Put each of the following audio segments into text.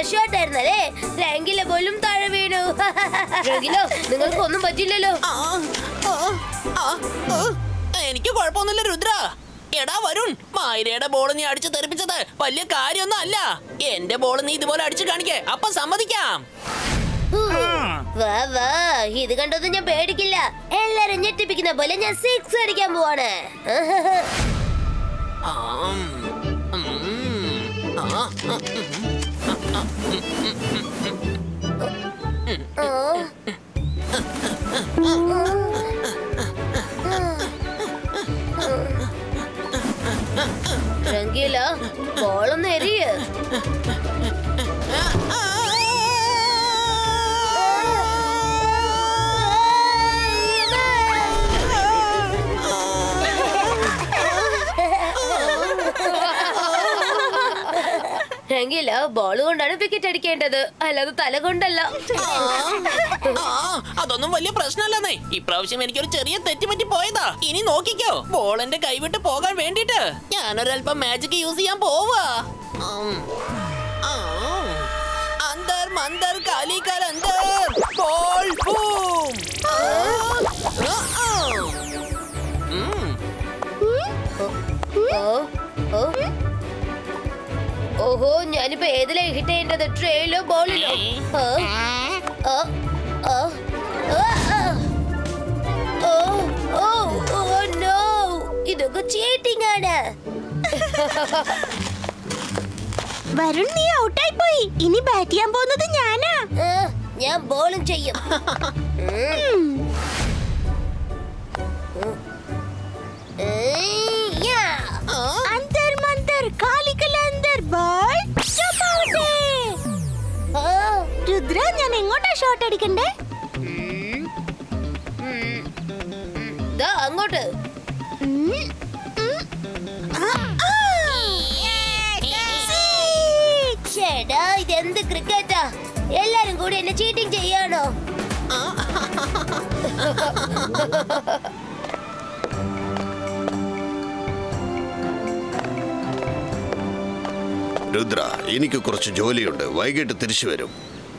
Shot ആയിരുന്നല്ലേ രംഗില പോലും താഴെ വീണു രംഗിലോ നിങ്ങൾക്ക് ഒന്നും പറ്റില്ലല്ലോ ആ, ആ, ആ, ആ. എനിക്ക് കുഴപ്പമൊന്നുമില്ല രുദ്ര എടാ വരുൺ മായരയുടെ ബോൾ നീ അടിച്ചു തെറിപ്പിച്ചത് വലിയ കാര്യമൊന്നും അല്ല എന്റെ ബോൾ നീ ഇതുപോലെ അടിച്ചു കാണിക്കേ അപ്പൊ സമ്മതിക്കാം വാ വാ ഇത് കണ്ടൊന്നും ഞാൻ പേടിക്കില്ല എല്ലാരും ഞെട്ടിപ്പിക്കുന്ന പോലെ ഞാൻ സിക്സ് അടിക്കാൻ പോവാണ് ആം. ഉം. ആ, ആ, ഓ. രംഗീല ബോളൊന്ന് എരിയ രംഗീല ബോൾ കൊണ്ടാണ് വിക്കറ്റ് അടിക്കേണ്ടത് അല്ലാതെ തല കൊണ്ടല്ല ആ, അതൊന്നും വലിയ പ്രശ്നമല്ലെന്നേ ഇപ്രാവശ്യം എനിക്കൊരു ചെറിയ തെറ്റ് പറ്റി പോയതാ ഇനി നോക്കിക്കോ ബോൾ എന്റെ കൈവിട്ട് പോകാൻ വേണ്ടിട്ട് ഞാനൊരല്പം മാജിക് യൂസ് ചെയ്യാൻ പോവാ ആം. ആം. അന്തർ മന്തർ കാലി കലന്തർ ബോൾ ബൂം ആ, ആ, ആ. ഉം. ഓ ഓ ഓഹോ ഞാനിപ്പോ ഏതിലാ ഹിറ്റ് ചെയ്യേണ്ടത് ട്രെയിലോ ബോളിലോ ഓ ഓ ഓ ഓ ഓ ഓ ഓ നോ ഇതൊക്കെ ചീറ്റിംഗ് ആണ് വരുൺ നീ ഔട്ടായി പോയി ഇനി ബാറ്റ് ചെയ്യാൻ പോകുന്നത് ഞാനാ ആ, ഞാൻ ബോളും ചെയ്യും ഉം. ഏയ്, യാ. ആ, അന്തർ മന്തർ കാലിക്കൽ അന്തർ ബോൾ സ്റ്റോപ്പ് ഔട്ട് ആ, രുദ്ര ഞാൻ എങ്ങോട്ടാ ഷോട്ട് അടിക്കണ്ടേ ഉം, ഉം, ഉം. ദാ അങ്ങോട്ട് ഉം, ഉം. ആ, ആ. Six. ചേട്ടാ ഇതെന്ത് ക്രിക്കറ്റാ എല്ലാരും കൂടി എന്നെ ചീറ്റിംഗ് ചെയ്യാണോ രുദ്ര എനിക്ക് കുറച്ച് ജോലിയുണ്ട് വൈകിട്ട് തിരിച്ചു വരും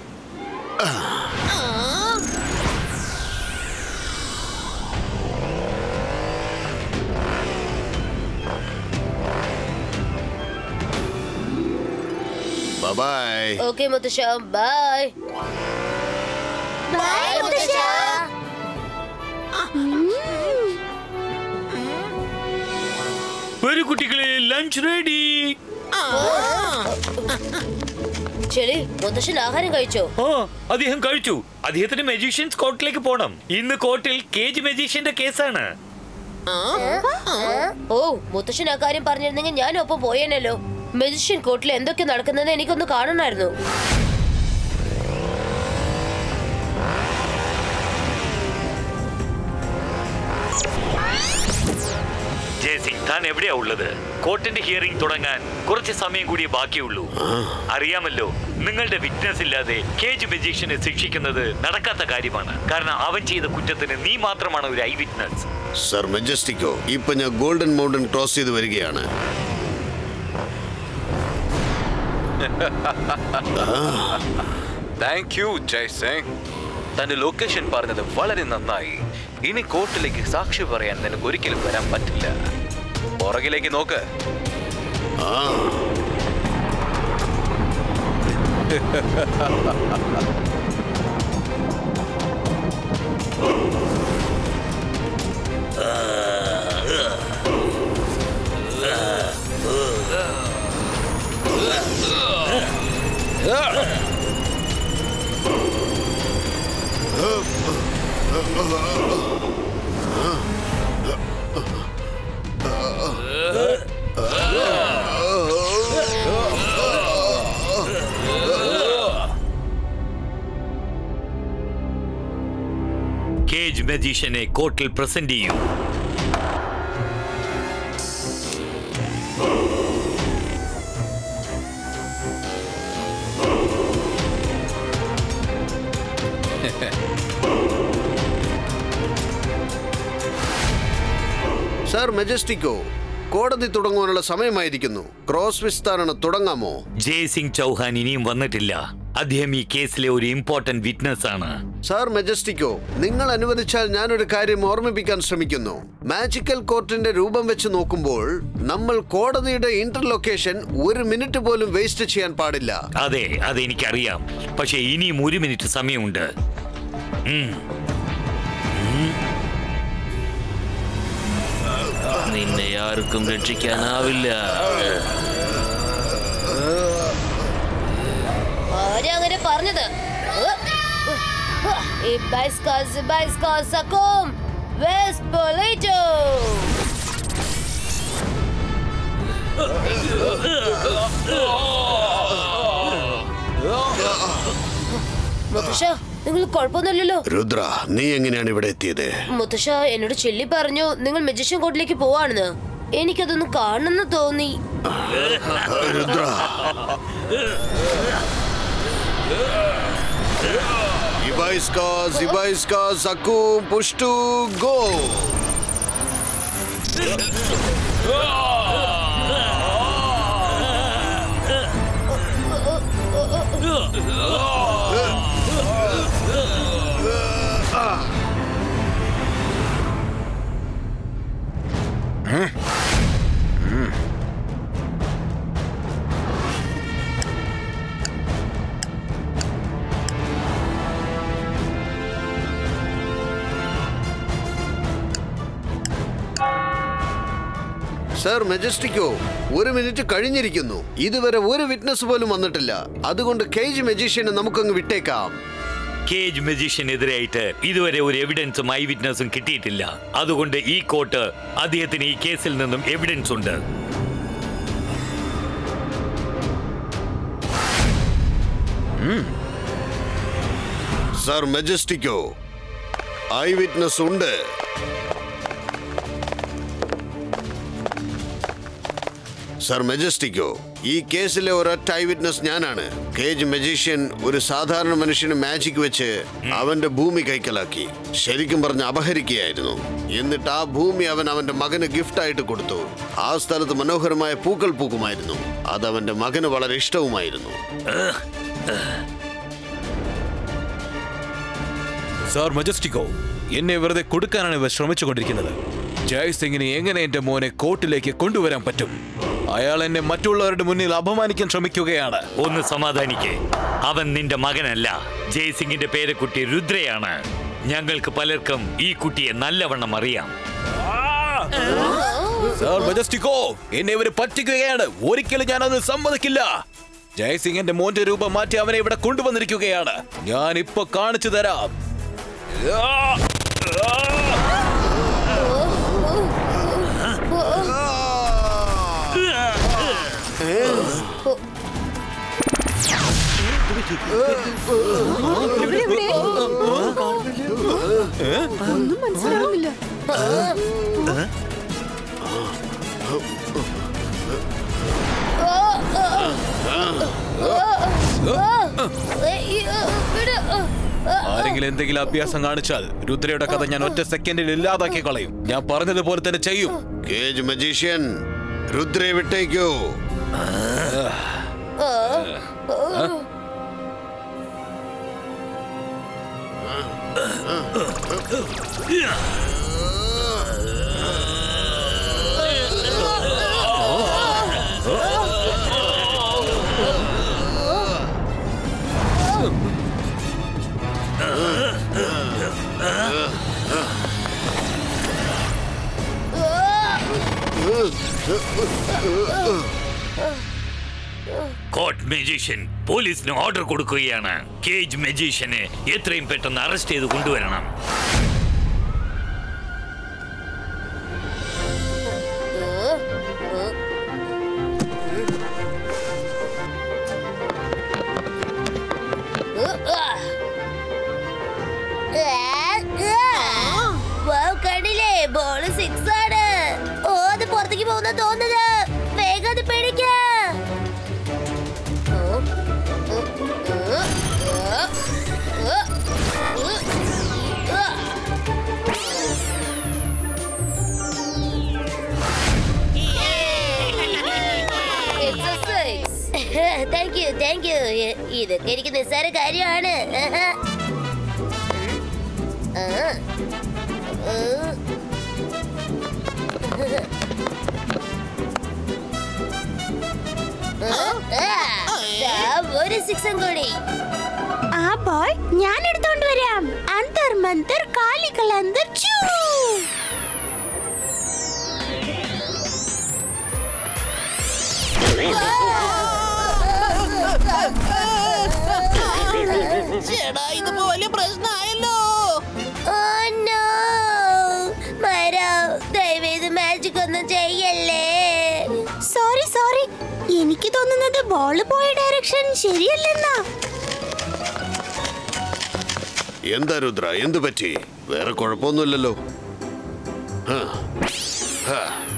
ബൈ ഓക്കെ മുത്തശ്ശ ബൈ ബൈ മുത്തശ്ശ വരൂ കുട്ടികളെ ലഞ്ച് റെഡി ശരി മുത്തശ്ശൻ ആഹാരം കഴിച്ചോ ആ അദ്ദേഹം കഴിച്ചു അദ്ദേഹത്തിന് മജീഷ്യൻസ് കോർട്ടിലേക്ക് പോണം ഇന്ന് കോർട്ടിൽ കേജ് മജീഷ്യന്റെ കേസാണ് ഓ മുത്തശ്ശൻ ആ കാര്യം പറഞ്ഞിരുന്നെങ്കിൽ ഞാൻ ഒപ്പം പോയേനല്ലോ മെജിഷ്യൻ കോർട്ടിൽ എന്തൊക്കെ നടക്കുന്നതെന്ന് എനിക്കൊന്ന് കാണണമായിരുന്നു ജയസിംഗ് താൻ എവിടെയാ ഉള്ളത് കോർട്ടിന്റെ ഹിയറിംഗ് തുടങ്ങാൻ കുറച്ച് സമയം കൂടിയേ ബാക്കിയുള്ളൂ അറിയാമല്ലോ നിങ്ങളുടെ വിറ്റ്നസ് ഇല്ലാതെ കേജ് മജീഷ്യനെ ശിക്ഷിക്കുന്നത് നടക്കാത്ത കാര്യമാണ് കാരണം അവൻ ചെയ്ത കുറ്റത്തിന് നീ മാത്രമാണ് ഒരു ഐ വിറ്റ്നസ് സർ മെജസ്റ്റിക്കോ ഇപ്പൊ ഞാൻ ഗോൾഡൻ മൗണ്ടൻ ക്രോസ് ചെയ്ത് വരികയാണ് താങ്ക് യു ജയ് സിംഗ് തന്റെ ലൊക്കേഷൻ പറഞ്ഞത് വളരെ നന്നായി ഇനി കോർട്ടിലേക്ക് സാക്ഷി പറയാൻ നിനക്ക് ഒരിക്കലും വരാൻ പറ്റില്ല പുറകിലേക്ക് നോക്ക് ആ കേജ് മജീഷ്യനെ കോർട്ടിൽ പ്രസന്റ് ചെയ്യൂ സർ മെജസ്റ്റിക്കോ കോടതി തുടങ്ങുവാനുള്ള സമയമായിരിക്കുന്നു ക്രോസ് വിസ്താരണം തുടങ്ങാമോ ജയ്സിംഗ് ചൗഹാൻ ഇനിയും വന്നിട്ടില്ല അദ്ദേഹം ഈ കേസിലെ ഒരു ഇമ്പോർട്ടന്റ് വിറ്റ്നസ് ആണ് സാർ മെജസ്റ്റിക്കോ നിങ്ങൾ അനുവദിച്ചാൽ ഞാനൊരു കാര്യം ഓർമ്മിപ്പിക്കാൻ ശ്രമിക്കുന്നു മാജിക്കൽ കോർട്ടിന്റെ രൂപം വെച്ച് നോക്കുമ്പോൾ നമ്മൾ കോടതിയുടെ ഇന്റർലൊക്കേഷൻ ഒരു മിനിറ്റ് പോലും വേസ്റ്റ് ചെയ്യാൻ പാടില്ല അതെ അതെനിക്കറിയാം പക്ഷെ ഇനിയും ഒരു മിനിറ്റ് സമയമുണ്ട് ഉം. നിന്നെ ആർക്കും രക്ഷിക്കാനാവില്ല ആരാ അങ്ങനെ പറഞ്ഞത് ഏ? ഏ, Ibaiska, Zibaiska, Sakum, Vespolito. മുത്തശ്ശ നിങ്ങൾ കുഴപ്പമൊന്നുമില്ലല്ലോ രുദ്ര നീ എങ്ങനെയാണ് ഇവിടെ എത്തിയത് മുത്തശ്ശ എന്നോട് ചെല്ലി പറഞ്ഞു നിങ്ങൾ മെജിഷ്യൻ കോട്ടിലേക്ക് പോവാണെന്ന് എനിക്കതൊന്ന് കാണണമെന്ന് തോന്നി രുദ്ര ഇബൈസ്ക സിബൈസ്ക സക്കു പുഷ്ടു ഗോ സർ മെജസ്റ്റിക്കോ ഒരു മിനിറ്റ് കഴിഞ്ഞിരിക്കുന്നു ഇതുവരെ ഒരു വിറ്റ്നസ് പോലും വന്നിട്ടില്ല അതുകൊണ്ട് കേജ് മെജീഷ്യനെ നമുക്കങ്ങ് വിട്ടേക്കാം കേജ് മജീഷ്യനെതിരായിട്ട് ഇതുവരെ ഒരു എവിഡൻസും ഐ വിറ്റ്നസും കിട്ടിയിട്ടില്ല അതുകൊണ്ട് ഈ കോർട്ട് അദ്ദേഹത്തിന് ഈ കേസിൽ നിന്നും എവിഡൻസ് ഉണ്ട് സർ മെജസ്റ്റിക്കോ ഐ വിറ്റ്നസ് ഉണ്ട് സർ മെജസ്റ്റിക്കോ ഈ കേസിലെ ഒരൊറ്റ ഐ വിറ്റ്നസ് ഞാനാണ് കേജ് മജീഷ്യൻ ഒരു സാധാരണ മനുഷ്യന് മാജിക് വെച്ച് അവന്റെ ഭൂമി കൈക്കലാക്കി ശരിക്കും പറഞ്ഞ് അപഹരിക്കുകയായിരുന്നു എന്നിട്ട് ആ ഭൂമി അവൻ അവന്റെ മകന് ഗിഫ്റ്റായിട്ട് കൊടുത്തു ആ സ്ഥലത്ത് മനോഹരമായ പൂക്കൾ പൂക്കുമായിരുന്നു അത് അവന്റെ മകന് വളരെ ഇഷ്ടവുമായിരുന്നു സാർ മജസ്റ്റിക്കോ എന്നെ വെറുതെ കൊടുക്കാനാണ് ഇവർ ശ്രമിച്ചുകൊണ്ടിരിക്കുന്നത് ജയ് സിംഗിനെ എങ്ങനെ എന്റെ മോനെ കോർട്ടിലേക്ക് കൊണ്ടുവരാൻ പറ്റും അയാൾ എന്നെ മറ്റുള്ളവരുടെ മുന്നിൽ അപമാനിക്കാൻ ശ്രമിക്കുകയാണ് ഒന്ന് സമാധാനിക്കേ അവൻ നിന്റെ മകനല്ല ജയ്സിംഗിന്റെ പേരക്കുട്ടി രുദ്രയാണ് ഞങ്ങൾക്ക് പലർക്കും ഈ കുട്ടിയെ നല്ലവണ്ണം അറിയാം സാർ മജസ്റ്റിക്കോ എന്നെ ഇവര് പറ്റിക്കുകയാണ് ഒരിക്കലും ഞാൻ അത് സമ്മതിക്കില്ല ജയസിംഗ് എന്റെ മോന്റെ രൂപം മാറ്റി അവനെ ഇവിടെ കൊണ്ടുവന്നിരിക്കുകയാണ് ഞാൻ ഇപ്പൊ കാണിച്ചു തരാം ഒന്നും മനസ്സിലാവുന്നില്ല ഏ, ഈ, ഏ, വിട്. ഏ, ഏ, ആരെങ്കിലും എന്തെങ്കിലും അഭ്യാസം കാണിച്ചാൽ രുദ്രയുടെ കഥ ഞാൻ ഒറ്റ സെക്കൻഡിൽ ഇല്ലാതാക്കി കളയും ഞാൻ പറഞ്ഞതുപോലെ തന്നെ ചെയ്യും കേജ് മജീഷ്യൻ രുദ്രയെ വിട്ടേക്കോ കോർട്ട് മജീഷ്യൻ പോലീസിന് ഓർഡർ കൊടുക്കുകയാണ് കേജ് മജീഷ്യനെ എത്രയും പെട്ടെന്ന് അറസ്റ്റ് ചെയ്ത് കൊണ്ടുവരണം വൗ, കണ്ടില്ലേ ബോള് സിക്സ് ആണ് ഓ അത് പുറത്തേക്ക് പോകുന്ന തോന്നുന്നത് വേഗം അത് പിടിക്ക Yeah! Thank you thank you ഇതൊക്കെ എനിക്ക് നിസ്സാര കാര്യമാണ് ആ. ആ. ആ. ദാ ഒരു സിക്സും കൂടി ആ ബോൾ ഞാൻ എടുത്തോണ്ട് വരാം അന്തർ മന്തർ കാലികൾ അന്തർ ചൂ ചേടാ ഇതിപ്പോ വലിയ പ്രശ്നമായല്ലോ Oh no! മര ദയവേത് മാജിക് ഒന്നും ചെയ്യല്ലേ സോറി സോറി എനിക്ക് തോന്നുന്നത് ബോൾ പോയ ഡയറക്ഷൻ ശരിയല്ലെന്നാ എന്താ രുദ്ര എന്തു പറ്റി വേറെ കുഴപ്പമൊന്നുമില്ലല്ലോ ആ. ആ.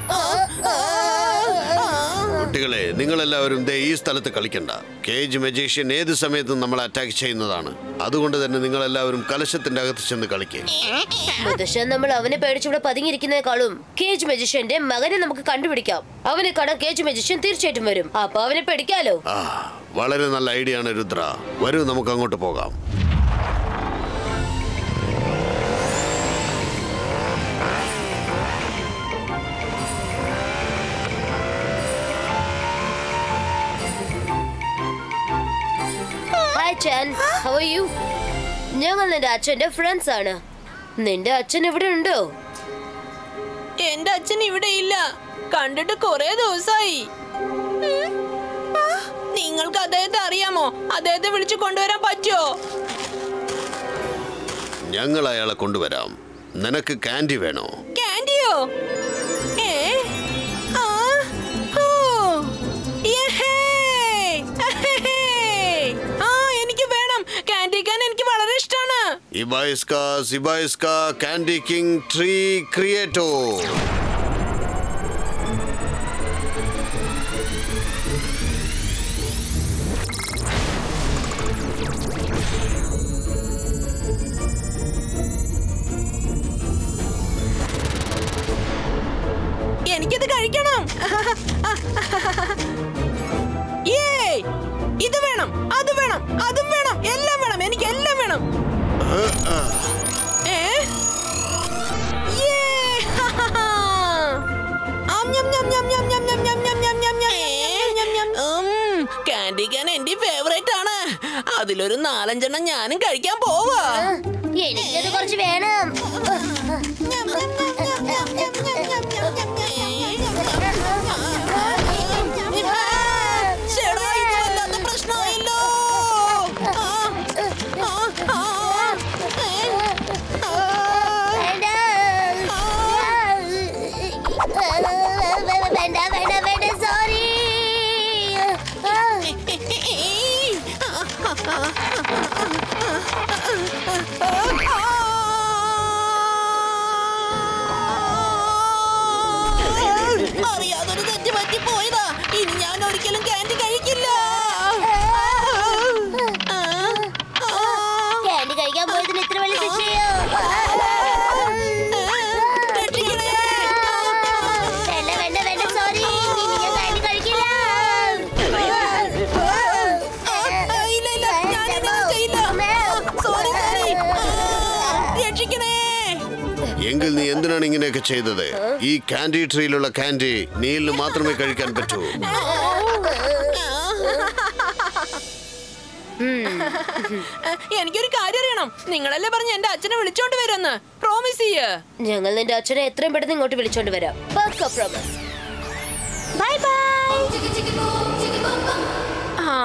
കുട്ടികളെ നിങ്ങളെല്ലാവരും ദേ ഈ സ്ഥലത്ത് കളിക്കണ്ട കേജ് മജീഷ്യൻ ഏത് സമയത്തും നമ്മളെ അറ്റാക്ക് ചെയ്യുന്നതാണ് അതുകൊണ്ട് തന്നെ നിങ്ങളെല്ലാവരും കലശത്തിന്റെ അകത്ത് ചെന്ന് കളിക്കുക മുത്തശ്ശൻ നമ്മൾ അവനെ പേടിച്ചിവിടെ പതുങ്ങിയിരിക്കുന്നതിനേക്കാളും കേജ് മജിഷ്യന്റെ മകനെ നമുക്ക് കണ്ടുപിടിക്കാം അവനെ കാണാൻ കേജ് മജിഷ്യൻ തീർച്ചയായിട്ടും വരും അപ്പൊ അവനെ പേടിക്കാലോ ആ വളരെ നല്ല ഐഡിയ ആണ് രുദ്ര വരൂ നമുക്ക് അങ്ങോട്ട് പോകാം hi Chan how are you ഞങ്ങൾ നിന്റെ അച്ഛന്റെ ഫ്രണ്ട്സ് ആണ് നിന്റെ അച്ഛൻ ഇവിടെ ഉണ്ടോ എന്റെ അച്ഛൻ ഇവിടെ ഇല്ല കണ്ടിട്ട് കുറെ ദിവസമായി നിങ്ങൾക്ക് അദ്ദേഹത്തെ അറിയാമോ അദ്ദേഹത്തെ വിളിച്ചു കൊണ്ടുവരാൻ പറ്റുമോ ഞങ്ങൾ അയാളെ കൊണ്ടുവരാം നിനക്ക് കാൻഡി വേണോ കാൻഡിയോ ഏ ആ ഓ യഹേ അഹേ. ആ എനിക്ക് വേണം കാൻഡി കാൻ എനിക്ക് വളരെ ഇഷ്ടമാണ് ഇബായിസ്ക സിബായിസ്ക കാൻഡി കിങ് ട്രീ ക്രിയേറ്റോ എനിക്കിത് കഴിക്കണം ഏയ് ഇത് വേണം അത് വേണം അതും വേണം എല്ലാം വേണം എനിക്ക് എല്ലാം വേണം ഏ? യേ! ആം, ഞം, ഞം, ഞം, ഞം, ഞം, ഞം, ഞം, ഞം, ഞം, ഞം, ഞം. ഉം, കാൻഡി കാൻ എന്റെ ഫേവറേറ്റ് ആണ് അതിലൊരു നാലഞ്ചെണ്ണം ഞാനും കഴിക്കാൻ പോവാ എനിക്കത് കുറച്ച് വേണം ചേടാ, ഇത് വല്ലാത്ത പ്രശ്നമായല്ലോ. ആ, ആ, ആ, ഏ, ആ. വേണ്ട വേണ്ട വേണ്ട വേണ്ട സോറി അറിയാതൊരു തെറ്റ് പറ്റി പോയതാ ഇനി ഞാൻ ഒരിക്കലും കാൻഡി കഴിക്കില്ല ആ, ആ, കാൻഡി കഴിക്കാൻ പോയതിന് ഇത്ര വലിയ ശിക്ഷയോ രക്ഷിക്കണേ. വേണ്ട വേണ്ട വേണ്ട സോറി ഇനി ഞാൻ കാൻഡി കഴിക്കില്ല ആ, ഇല്ല ഇല്ല ഞാനിത് ചെയ്യില്ല സോറി സോറി രക്ഷിക്കണേ എങ്കിൽ നീ എന്തിനാണ് ഇങ്ങനെയൊക്കെ ചെയ്തത് ഈ കാൻഡി ട്രീയിലുള്ള കാൻഡി നീലിന് മാത്രമേ കഴിക്കാൻ പറ്റൂ എനിക്കൊരു കാര്യം അറിയണം നിങ്ങളല്ലേ പറഞ്ഞ എന്റെ അച്ഛനെ വിളിച്ചോണ്ട് വരുമെന്ന് പ്രോമിസ് ചെയ്യ് ഞങ്ങൾ നിന്റെ അച്ഛനെ എത്രയും പെട്ടെന്ന് ഇങ്ങോട്ട് വിളിച്ചോണ്ട് വരാം പക്ക പ്രോമിസ് ബൈ ബൈ ആ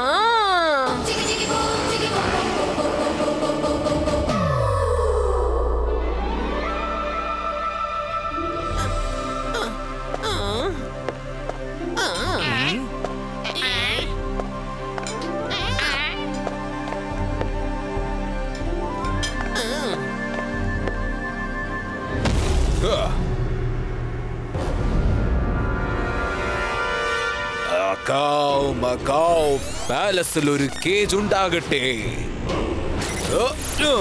മക്കാവ് മക്കാവ് പാലസിൽ ഒരു കേജ് ഉണ്ടാകട്ടെ ഓ, ഓ.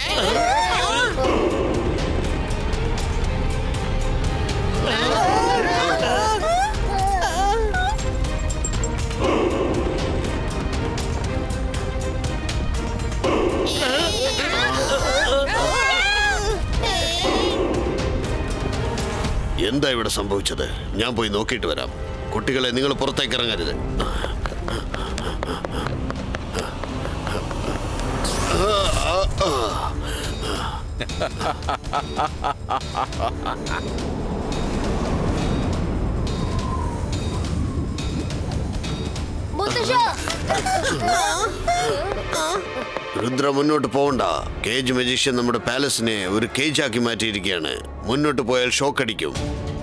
ആ എന്താ ഇവിടെ സംഭവിച്ചത് ഞാൻ പോയി നോക്കിയിട്ട് വരാം കുട്ടികളെ നിങ്ങൾ പുറത്തേക്ക് ഇറങ്ങരുത് മുത്തശ്ശ രുദ്ര മുന്നോട്ട് പോകണ്ട കേജ് മജീഷ്യൻ നമ്മുടെ പാലസിനെ ഒരു കേജ് ആക്കി മാറ്റിയിരിക്കുകയാണ് മുന്നോട്ട് പോയാൽ ഷോക്ക് അടിക്കും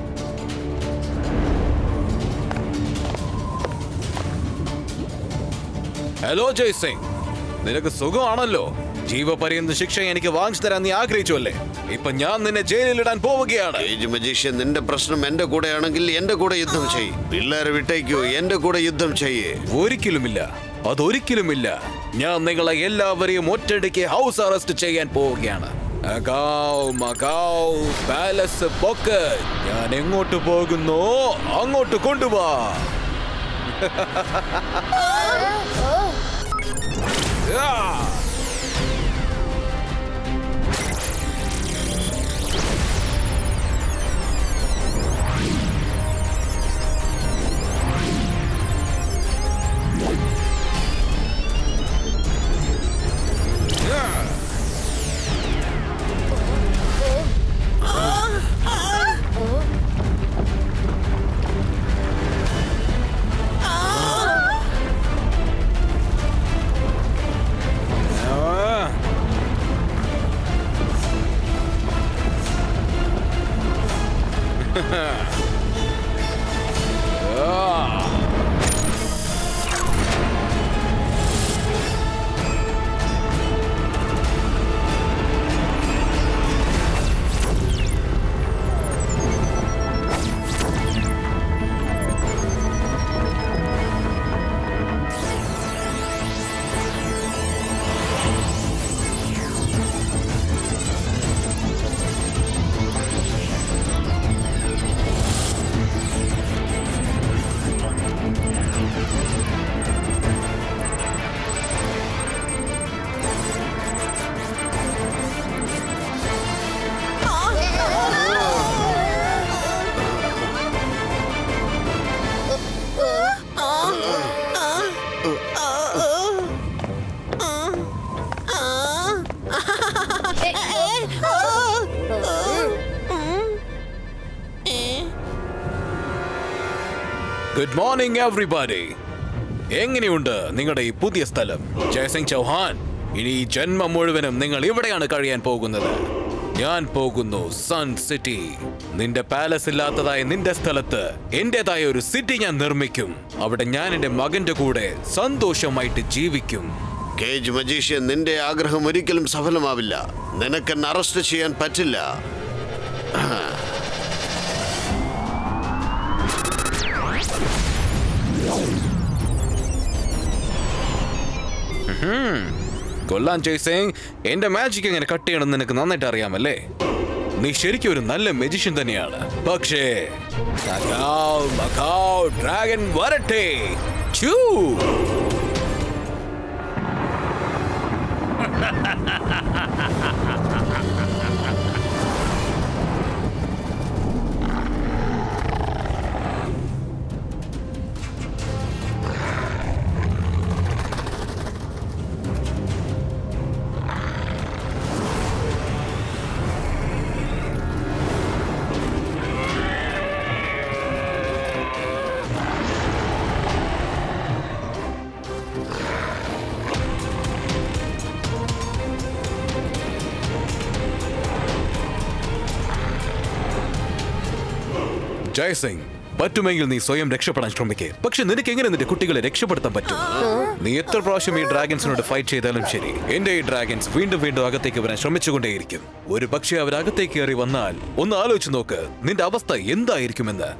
ഹലോ ജയ് സിംഗ് നിനക്ക് സുഖമാണല്ലോ ജീവപര്യന്ത ശിക്ഷ എനിക്ക് വാങ്ങിച്ചു തരാൻ നീ ആഗ്രഹിച്ചു അല്ലേ ഇപ്പൊ ഞാൻ നിന്നെ ജയിലിലിടാൻ പോവുകയാണ് കേജ് മജീഷ്യൻ നിന്റെ പ്രശ്നം എന്റെ കൂടെയാണെങ്കിൽ എന്റെ കൂടെ യുദ്ധം ചെയ്യ് പിള്ളേരെ വിട്ടേക്കൂ എന്റെ കൂടെ യുദ്ധം ചെയ്യേ ഒരിക്കലുമില്ല അതൊരിക്കലുമില്ല ഞാൻ നിങ്ങളെ എല്ലാവരെയും ഒറ്റയടിക്ക് ഹൗസ് അറസ്റ്റ് ചെയ്യാൻ പോവുകയാണ് അഗാവ്, മഗാവ്, പാലസ് പൊക്ക് ഞാൻ എങ്ങോട്ട് പോകുന്നു അങ്ങോട്ട് കൊണ്ടുപോവാ ഗുഡ് മോർണിംഗ് എവ്രിബഡി എങ്ങനെയുണ്ട് നിങ്ങളുടെ ഈ പുതിയ സ്ഥലം ജയസിംഗ് ചൗഹാൻ ഇനി ഈ ജന്മം മുഴുവനും നിങ്ങൾ ഇവിടെയാണ് കഴിയാൻ പോകുന്നത് ഞാൻ പോകുന്നു സൺ സിറ്റി നിന്റെ പാലസ് ഇല്ലാത്തതായ നിന്റെ സ്ഥലത്ത് എന്റേതായ ഒരു സിറ്റി ഞാൻ നിർമ്മിക്കും അവിടെ ഞാൻ എന്റെ മകന്റെ കൂടെ സന്തോഷമായിട്ട് ജീവിക്കും കേജ് മജീഷ്യൻ നിന്റെ ആഗ്രഹം ഒരിക്കലും സഫലമാവില്ല നിനക്കെന്നെ അറസ്റ്റ് ചെയ്യാൻ പറ്റില്ല കൊള്ളാൻ ജയ്സിംഗ് എന്റെ മാജിക് എങ്ങനെ കട്ട് ചെയ്യണമെന്ന് നിനക്ക് നന്നായിട്ട് അറിയാമല്ലേ നീ ശരിക്കും ഒരു നല്ല മെജിഷ്യൻ തന്നെയാണ് പക്ഷേ മകാവ്, മകാവ്, ഡ്രാഗൺ വരട്ടെ ഛൂ! ജയസിംഗ് പറ്റുമെങ്കിൽ നീ സ്വയം രക്ഷപ്പെടാൻ ശ്രമിക്കേ പക്ഷെ നിനക്ക് എങ്ങനെ നിന്റെ കുട്ടികളെ രക്ഷപ്പെടുത്താൻ പറ്റും നീ എത്ര പ്രാവശ്യം ഈ ഡ്രാഗൻസിനോട് ഫൈറ്റ് ചെയ്താലും ശരി എന്റെ ഈ ഡ്രാഗൻസ് വീണ്ടും വീണ്ടും അകത്തേക്ക് വരാൻ ശ്രമിച്ചുകൊണ്ടേയിരിക്കും ഒരു പക്ഷേ അവർ അകത്തേക്ക് കയറി വന്നാൽ ഒന്ന് ആലോചിച്ച് നോക്ക് നിന്റെ അവസ്ഥ എന്തായിരിക്കുമെന്ന്